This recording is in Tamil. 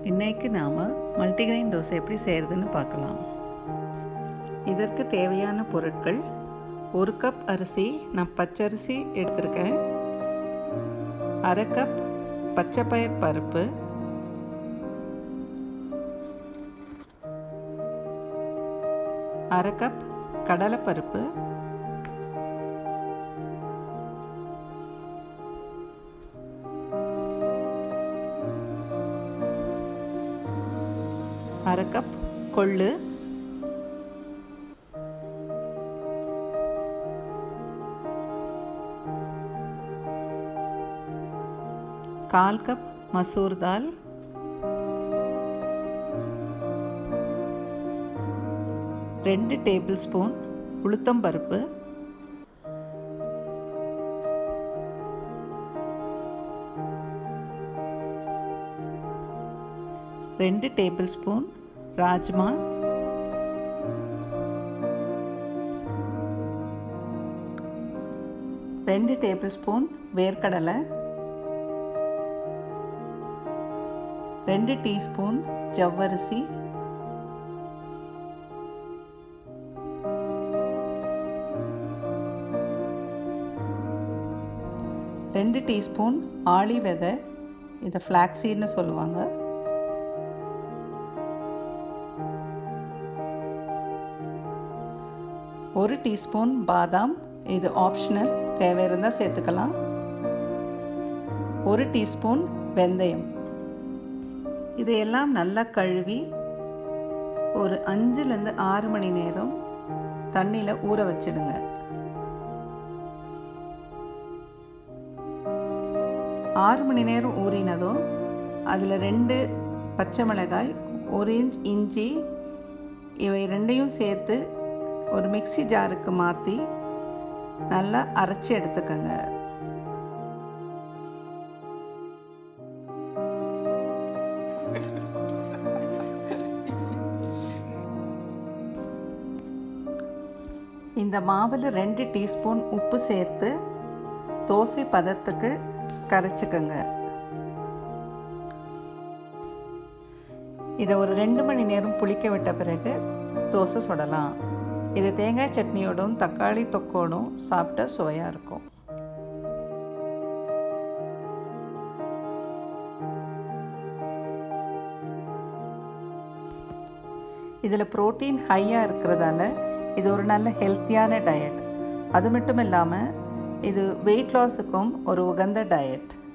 இன்னைக்கு நாம் மல்டிகிரெயின் தோசை எப்படி செய்கிறதுன்னு பார்க்கலாம் இதற்கு தேவையான பொருட்கள் ஒரு கப் அரிசி நான் பச்சரிசி எடுத்திருக்கேன் அரை கப் பச்சைப்பயிர் பருப்பு அரை கப் கடலைப்பருப்பு அரை கப் கொள்ளு கால் கப் மசூர் தால் ரெண்டு டேபிள் ஸ்பூன் உளுத்தம் பருப்பு ரெண்டு டேபிள் ஸ்பூன் ராஜ்மா ரெண்டு டேபிள் ஸ்பூன் வேர்க்கடலை ரெண்டு டீஸ்பூன் ஜவ்வரிசி ரெண்டு டீஸ்பூன் ஆளி விதை இதை ஃப்ளாக்ஸீட்னு சொல்லுவாங்க ஒரு டீஸ்பூன் பாதாம் இது ஆப்ஷனல் தேவை இருந்தால் சேர்த்துக்கலாம் ஒரு டீஸ்பூன் வெந்தயம் இதையெல்லாம் நல்லா கழுவி ஒரு அஞ்சுலேருந்து ஆறு மணி நேரம் தண்ணியில் ஊற வச்சிடுங்க ஆறு மணி நேரம் ஊறினதும் அதில் ரெண்டு பச்சை மிளகாய் ஒரு இன்ச் இஞ்சி இவை ரெண்டையும் சேர்த்து ஒரு மிக்சி ஜாருக்கு மாற்றி நல்லா அரைச்சி எடுத்துக்கோங்க இந்த மாவில் ரெண்டு டீஸ்பூன் உப்பு சேர்த்து தோசை பதத்துக்கு கரைச்சிக்கோங்க இதை ஒரு ரெண்டு மணி நேரம் புளிக்க விட்ட பிறகு தோசை சுடலாம் இது தேங்காய் சட்னியோடும் தக்காளி தொக்கோடும் சாப்பிட்டா சுவையாக இருக்கும் இதில் ப்ரோட்டீன் ஹையாக இருக்கிறதால இது ஒரு நல்ல ஹெல்த்தியான டயட் அது மட்டும் இல்லாமல் இது வெயிட் லாஸுக்கும் ஒரு உகந்த டயட்